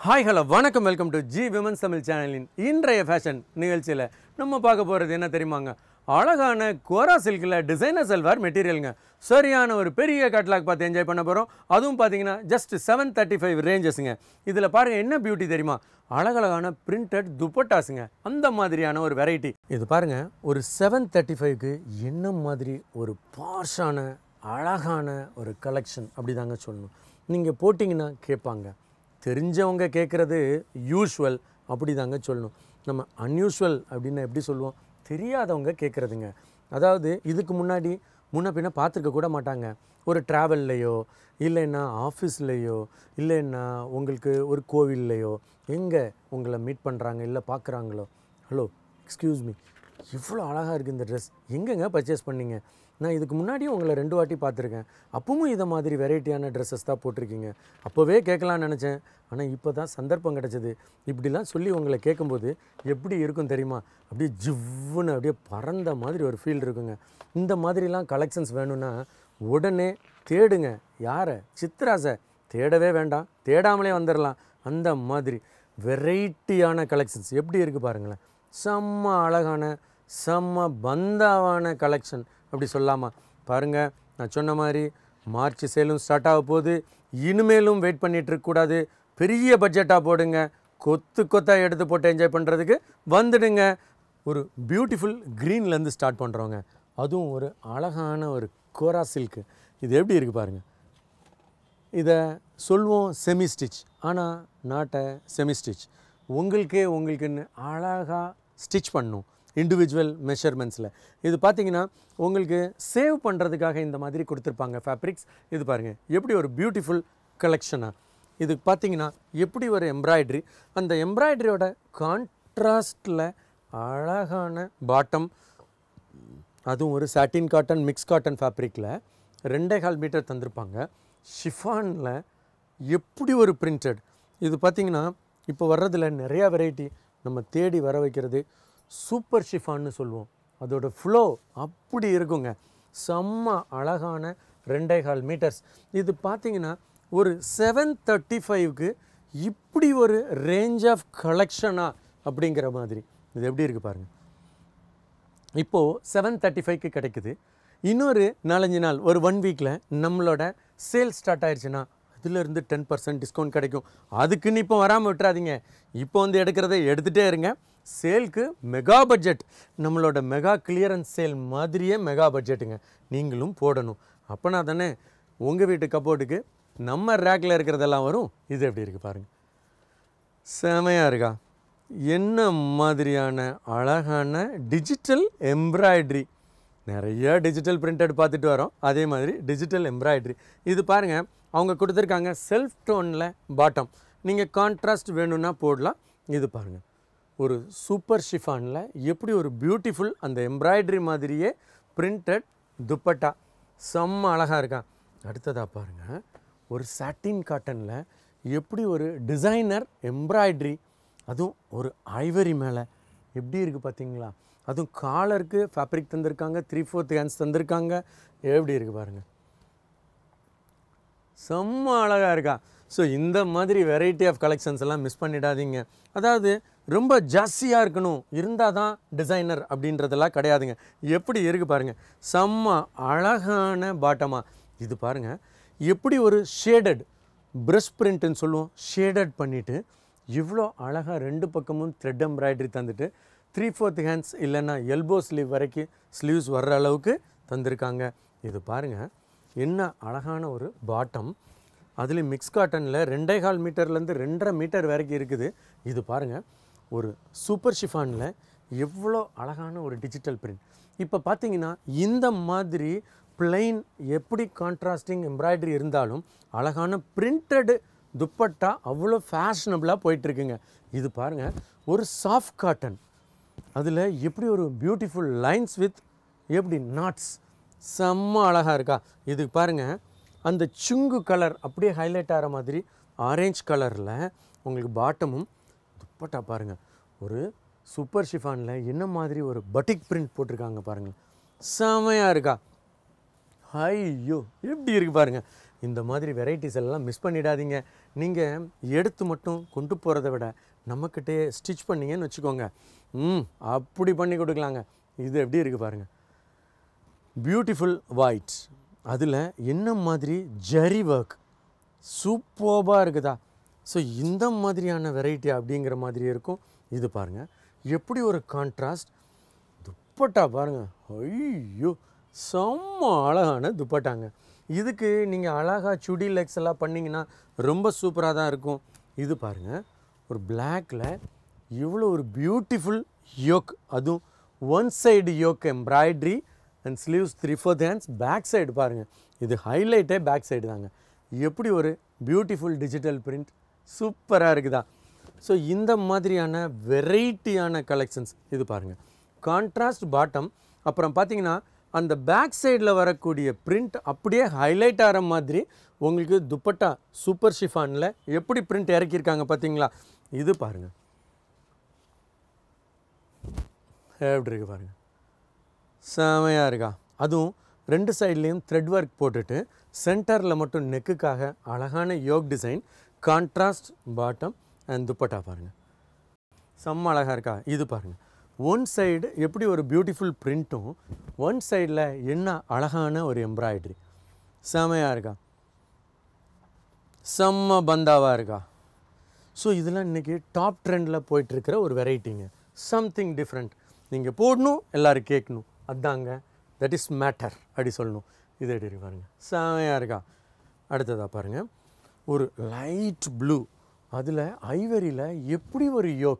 hi hello வணக்கம் welcome to G women's Tamil சேனலின் இன்றைய ஃபேஷன் நிகழ்ச்சியில் நம்ம பார்க்க போகிறது என்ன தெரியுமாங்க அழகான கோரா சில்கில் டிசைனர் செல்வார் மெட்டீரியலுங்க சரியான ஒரு பெரிய கேட்லாக் பார்த்து என்ஜாய் பண்ண போகிறோம் அதுவும் பார்த்தீங்கன்னா ஜஸ்ட் செவன் தேர்ட்டி ஃபைவ் ரேஞ்சஸுங்க இதில் பாருங்கள் என்ன பியூட்டி தெரியுமா அழகழகான பிரிண்டட் துப்பட்டாஸுங்க அந்த மாதிரியான ஒரு வெரைட்டி இது பாருங்கள் ஒரு செவன் தேர்ட்டி ஃபைவ்க்கு என்ன மாதிரி ஒரு பாஷான அழகான ஒரு கலெக்ஷன் அப்படி தாங்க சொல்லணும் நீங்கள் போட்டிங்கன்னா கேட்பாங்க தெரிஞ்சவங்க கேட்குறது யூஷுவல் அப்படி தாங்க சொல்லணும் நம்ம அன்யூஷுவல் அப்படின்னு எப்படி சொல்லுவோம் தெரியாதவங்க கேட்குறதுங்க அதாவது இதுக்கு முன்னாடி முன்ன பின்ன பார்த்துருக்க கூட மாட்டாங்க ஒரு ட்ராவல்லையோ இல்லைன்னா ஆஃபீஸ்லேயோ இல்லைன்னா உங்களுக்கு ஒரு கோவில்லையோ எங்கே உங்களை மீட் பண்ணுறாங்க இல்லை பார்க்குறாங்களோ ஹலோ எக்ஸ்கியூஸ் மீ இவ்வளோ அழகாக இருக்குது இந்த ட்ரெஸ் எங்கெங்க பர்ச்சேஸ் பண்ணீங்க நான் இதுக்கு முன்னாடியும் உங்களை ரெண்டு வாட்டி பார்த்துருக்கேன் அப்பவும் இதை மாதிரி வெரைட்டியான ட்ரெஸ்ஸஸ் தான் போட்டிருக்கீங்க அப்போவே கேட்கலான்னு நினச்சேன் ஆனால் இப்போ தான் சந்தர்ப்பம் கிடச்சிது இப்படிலாம் சொல்லி உங்களை கேட்கும்போது எப்படி இருக்கும் தெரியுமா அப்படியே ஜிவ்வுன்னு அப்படியே பறந்த மாதிரி ஒரு ஃபீல் இருக்குங்க இந்த மாதிரிலாம் கலெக்ஷன்ஸ் வேணும்னா உடனே தேடுங்க யாரை சித்ராசை தேடவே வேண்டாம் தேடாமலே வந்துடலாம் அந்த மாதிரி வெரைட்டியான கலெக்ஷன்ஸ் எப்படி இருக்குது பாருங்களேன் செம்ம அழகான செம்ம பந்தாவான கலெக்ஷன் அப்படி சொல்லாமா பாருங்கள் நான் சொன்ன மாதிரி மார்ச் சேலும் ஸ்டார்ட் ஆக போகுது இனிமேலும் வெயிட் பண்ணிட்டு இருக்கக்கூடாது பெரிய பட்ஜெட்டாக போடுங்க கொத்து கொத்தாக எடுத்து போட்டு என்ஜாய் பண்ணுறதுக்கு வந்துடுங்க ஒரு பியூட்டிஃபுல் க்ரீன்லேருந்து ஸ்டார்ட் பண்ணுறோங்க அதுவும் ஒரு அழகான ஒரு கோரா சில்க்கு இது எப்படி இருக்குது பாருங்கள் இதை சொல்வோம் செமி ஸ்டிச் ஆனால் நாட்டை செமி ஸ்டிச் உங்களுக்கே உங்களுக்குன்னு அழகாக ஸ்டிச் பண்ணும் இண்டிவிஜுவல் மெஷர்மெண்ட்ஸில் இது பார்த்தீங்கன்னா உங்களுக்கு சேவ் பண்ணுறதுக்காக இந்த மாதிரி கொடுத்துருப்பாங்க ஃபேப்ரிக்ஸ் இது பாருங்கள் எப்படி ஒரு பியூட்டிஃபுல் கலெக்ஷனாக இது பார்த்தீங்கன்னா எப்படி ஒரு எம்ப்ராய்ட்ரி அந்த எம்ப்ராய்டரியோட கான்ட்ராஸ்டில் அழகான பாட்டம் அதுவும் ஒரு சாட்டின் காட்டன் மிக்ஸ் காட்டன் ஃபேப்ரிக்கில் ரெண்டே கால் மீட்டர் தந்திருப்பாங்க ஷிஃபானில் எப்படி ஒரு பிரிண்டட் இது பார்த்திங்கன்னா இப்போ வர்றதில் நிறையா வெரைட்டி நம்ம தேடி வர வைக்கிறது சூப்பர் ஷிஃபான்னு சொல்லுவோம் அதோட ஃப்ளோ அப்படி இருக்குங்க செம்ம அழகான ரெண்டே கால் மீட்டர்ஸ் இது பார்த்தீங்கன்னா ஒரு செவன் தேர்ட்டி ஃபைவ்க்கு இப்படி ஒரு ரேஞ்ச் ஆஃப் கலெக்ஷனா அப்படிங்கிற மாதிரி இது எப்படி இருக்குது பாருங்கள் இப்போது செவன் தேர்ட்டி ஃபைவ்க்கு கிடைக்குது இன்னொரு நாலஞ்சு நாள் ஒரு ஒன் வீக்கில் நம்மளோட சேல் ஸ்டார்ட் ஆயிடுச்சுன்னா அதுலேருந்து டென் பர்சன்ட் டிஸ்கவுண்ட் கிடைக்கும் அதுக்குன்னு இப்போ வராமல் விட்டுறாதீங்க இப்போ வந்து எடுக்கிறத எடுத்துகிட்டே இருங்க சேல்க்கு மெகா பட்ஜெட் நம்மளோட மெகா கிளியரன்ஸ் சேல் மாதிரியே மெகா பட்ஜெட்டுங்க நீங்களும் போடணும் அப்போனா தானே உங்கள் வீட்டு கப்போர்ட்டுக்கு நம்ம ரேக்கில் இருக்கிறதெல்லாம் வரும் இது எப்படி இருக்குது பாருங்கள் செமையாக இருக்கா என்ன மாதிரியான அழகான டிஜிட்டல் எம்ப்ராய்ட்ரி நிறைய டிஜிட்டல் பிரிண்டட் பார்த்துட்டு வரோம் அதே மாதிரி டிஜிட்டல் எம்ப்ராய்ட்ரி இது பாருங்கள் அவங்க கொடுத்துருக்காங்க செல்ஃப் டோனில் பாட்டம் நீங்கள் கான்ட்ராஸ்ட் வேணும்னா போடலாம் இது பாருங்கள் ஒரு சூப்பர் ஷிஃபானில் எப்படி ஒரு பியூட்டிஃபுல் அந்த எம்ப்ராய்ட்ரி மாதிரியே பிரிண்டட் துப்பட்டா செம்ம அழகாக இருக்கா அடுத்ததாக பாருங்கள் ஒரு சாட்டின் காட்டனில் எப்படி ஒரு டிசைனர் எம்ப்ராய்ட்ரி அதுவும் ஒரு ஐவரி மேலே எப்படி இருக்குது பார்த்தீங்களா அதுவும் காலருக்கு ஃபேப்ரிக் தந்திருக்காங்க த்ரீ ஃபோர்த் ஹேண்ட்ஸ் தந்திருக்காங்க எப்படி இருக்குது பாருங்கள் செம்ம அழகாக இருக்கா ஸோ இந்த மாதிரி வெரைட்டி ஆஃப் கலெக்ஷன்ஸ் எல்லாம் மிஸ் பண்ணிடாதீங்க அதாவது ரொம்ப ஜாஸ்தியாக இருக்கணும் இருந்தால் தான் டிசைனர் அப்படின்றதெல்லாம் கிடையாதுங்க எப்படி இருக்குது பாருங்கள் செம்ம அழகான பாட்டமாக இது பாருங்கள் எப்படி ஒரு ஷேடட் ப்ரஷ் பிரிண்ட்டுன்னு சொல்லுவோம் ஷேடட் பண்ணிவிட்டு இவ்வளோ அழகாக ரெண்டு பக்கமும் த்ரெட் எம்ப்ராய்டரி தந்துட்டு த்ரீ ஃபோர்த் ஹேண்ட்ஸ் இல்லைன்னா எல்போ ஸ்லீவ் வரைக்கும் ஸ்லீவ்ஸ் வர்ற அளவுக்கு தந்திருக்காங்க இது பாருங்கள் என்ன அழகான ஒரு பாட்டம் அதுலேயும் மிக்ஸ் காட்டனில் ரெண்டே கால் மீட்டர்லேருந்து ரெண்டரை மீட்டர் வரைக்கும் இருக்குது இது பாருங்கள் ஒரு சூப்பர் ஷிஃபானில் எவ்வளோ அழகான ஒரு டிஜிட்டல் பிரிண்ட் இப்போ பார்த்தீங்கன்னா இந்த மாதிரி பிளெயின் எப்படி கான்ட்ராஸ்டிங் எம்ப்ராய்டரி இருந்தாலும் அழகான பிரிண்டடு துப்பட்டா அவ்வளோ ஃபேஷனபுளாக போயிட்டுருக்குங்க இது பாருங்கள் ஒரு சாஃப்ட் காட்டன் அதில் எப்படி ஒரு பியூட்டிஃபுல் லைன்ஸ் வித் எப்படி நாட்ஸ் செம்ம அழகாக இருக்கா இது பாருங்கள் அந்த சுங்கு கலர் அப்படியே ஹைலைட் ஆகிற மாதிரி ஆரேஞ்ச் கலரில் உங்களுக்கு பாட்டமும் துப்பட்டா பாருங்கள் ஒரு சூப்பர் ஷிஃபானில் என்ன மாதிரி ஒரு பட்டிக் பிரிண்ட் போட்டிருக்காங்க பாருங்கள் செமையாக இருக்கா ஐயோ எப்படி இருக்கு பாருங்க இந்த மாதிரி வெரைட்டிஸ் எல்லாம் மிஸ் பண்ணிடாதீங்க நீங்கள் எடுத்து மட்டும் கொண்டு போகிறத விட நம்மக்கிட்டே ஸ்டிச் பண்ணீங்கன்னு வச்சுக்கோங்க ம் அப்படி பண்ணி கொடுக்கலாங்க இது எப்படி இருக்குது பாருங்கள் பியூட்டிஃபுல் ஒயிட் அதில் என்ன மாதிரி ஜரி ஒர்க் சூப்பர்பாக இருக்குதா ஸோ இந்த மாதிரியான வெரைட்டி அப்படிங்கிற மாதிரி இருக்கும் இது பாருங்கள் எப்படி ஒரு கான்ட்ராஸ்ட் துப்பட்டா பாருங்கள் ஐயோ செம்ம அழகான துப்பட்டாங்க இதுக்கு நீங்கள் அழகாக சுடி லெக்ஸ் எல்லாம் பண்ணிங்கன்னா ரொம்ப சூப்பராக தான் இருக்கும் இது பாருங்கள் ஒரு பிளாக்ல இவ்வளோ ஒரு பியூட்டிஃபுல் யோக் அதுவும் one side yoke embroidery and sleeves three fourth hands back side பாருங்கள் இது ஹைலைட்டே பேக் சைடு தாங்க எப்படி ஒரு பியூட்டிஃபுல் டிஜிட்டல் பிரிண்ட் சூப்பராக இருக்குதா ஸோ இந்த மாதிரியான வெரைட்டியான கலெக்ஷன்ஸ் இது பாருங்கள் கான்ட்ராஸ்ட் பாட்டம் அப்புறம் பார்த்தீங்கன்னா அந்த பேக் சைடில் வரக்கூடிய பிரிண்ட் அப்படியே ஹைலைட் ஆகிற மாதிரி உங்களுக்கு துப்பட்டா சூப்பர் ஷிஃபானில் எப்படி பிரிண்ட் இறக்கியிருக்காங்க பார்த்தீங்களா இது பாருங்கள் எப்படி இருக்கு பாருங்கள் செமையாக இருக்கா அதுவும் ரெண்டு சைட்லேயும் த்ரெட் ஒர்க் போட்டுட்டு சென்டரில் மட்டும் நெக்குக்காக அழகான yoke design contrast bottom and dupatta பாருங்கள் செம்ம அழகாக இருக்கா இது பாருங்கள் ஒன் சைடு எப்படி ஒரு பியூட்டிஃபுல் பிரிண்ட்டும் ஒன் சைடில் என்ன அழகான ஒரு எம்ப்ராய்டரி செமையாக இருக்கா செம்ம பந்தாவாக இருக்கா ஸோ இதெல்லாம் இன்றைக்கி டாப் ட்ரெண்டில் போயிட்டுருக்கிற ஒரு வெரைட்டிங்க சம்திங் டிஃப்ரெண்ட் நீங்கள் போடணும் எல்லோரும் கேட்கணும் அதாங்க தட் இஸ் மேட்டர் அப்படி சொல்லணும் இது எப்படி இருக்கு பாருங்கள் செமையாக இருக்கா அடுத்ததாக பாருங்கள் ஒரு லைட் ப்ளூ அதில் ஐவரியில் எப்படி ஒரு யோக்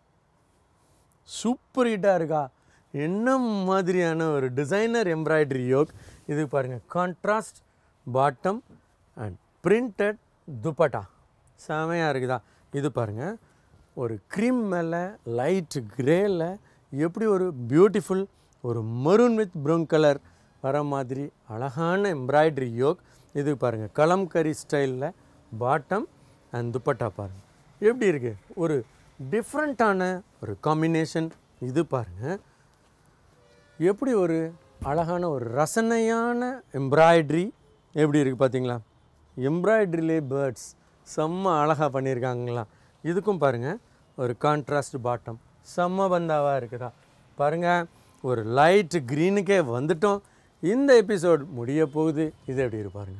சூப்பர் ஹிட்டாக இருக்கா என்ன மாதிரியான ஒரு டிசைனர் எம்ப்ராய்டரி யோக் இது பாருங்கள் contrast bottom and printed dupatta செமையாக இருக்குதா இது பாருங்கள் ஒரு க்ரீம் மேலே லைட் கிரேல எப்படி ஒரு பியூட்டிஃபுல் ஒரு மரூன் வித் ப்ரௌன் கலர் வர மாதிரி அழகான எம்ப்ராய்டரி யோக் இது பாருங்கள் கலம்கரி ஸ்டைலில் பாட்டம் அண்ட் துப்பட்டா பாருங்கள் எப்படி இருக்குது ஒரு டிஃப்ரெண்ட்டான ஒரு காம்பினேஷன் இது பாருங்கள் எப்படி ஒரு அழகான ஒரு ரசனையான எம்ப்ராய்ட்ரி எப்படி இருக்குது பார்த்தீங்களா எம்ப்ராய்ட்ரிலே பேர்ட்ஸ் செம்ம அழகாக பண்ணியிருக்காங்களா இதுக்கும் பாருங்கள் ஒரு கான்ட்ராஸ்ட் பாட்டம் செம்ம பந்தாவாக இருக்குதா பாருங்கள் ஒரு லைட் க்ரீனுக்கே வந்துட்டோம் இந்த எபிசோட் முடிய போகுது இது எப்படி இருக்கு பாருங்க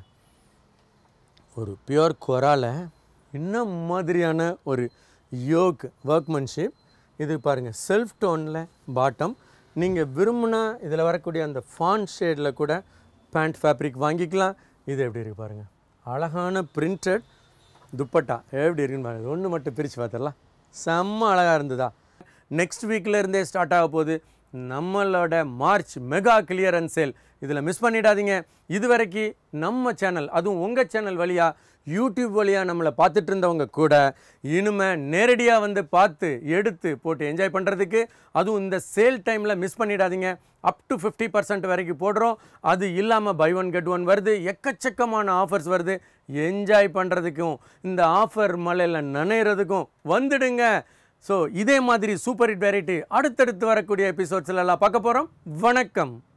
ஒரு பியோர் கொரால என்ன மாதிரியான ஒரு யோக் ஒர்க்மன்ஷிப் இது பாருங்கள் செல்ஃப் டோனில் பாட்டம் நீங்கள் விரும்பினா இதில் வரக்கூடிய அந்த ஃபான் ஷேடில் கூட பேண்ட் ஃபேப்ரிக் வாங்கிக்கலாம் இது எப்படி இருக்கு பாருங்கள் அழகான பிரிண்டட் துப்பட்டா எப்படி இருக்குன்னு பாருங்கள் ஒன்று மட்டும் பிரித்து பார்த்துடலாம் செம்ம அழகாக இருந்ததா நெக்ஸ்ட் வீக்கில் இருந்தே ஸ்டார்ட் ஆக போகுது நம்மளோட மார்ச் மெகா கிளியரன்ஸ் சேல் இதில் மிஸ் பண்ணிடாதீங்க இது வரைக்கும் நம்ம சேனல் அதுவும் உங்கள் சேனல் வழியாக யூடியூப் வழியாக நம்மளை பார்த்துட்டு இருந்தவங்க கூட இனிமே நேரடியாக வந்து பார்த்து எடுத்து போட்டு என்ஜாய் பண்ணுறதுக்கு அதுவும் இந்த சேல் டைமில் மிஸ் பண்ணிடாதீங்க அப் டு ஃபிஃப்டி பர்சன்ட் வரைக்கும் போடுறோம் அது இல்லாமல் பை ஒன் கெட் ஒன் வருது எக்கச்சக்கமான ஆஃபர்ஸ் வருது என்ஜாய் பண்ணுறதுக்கும் இந்த ஆஃபர் மலையில் நனையிறதுக்கும் வந்துடுங்க ஸோ இதே மாதிரி சூப்பர் ஹிட் வெரைட்டி அடுத்தடுத்து வரக்கூடிய எபிசோட்ஸ்ல எல்லாம் பார்க்க போகிறோம் வணக்கம்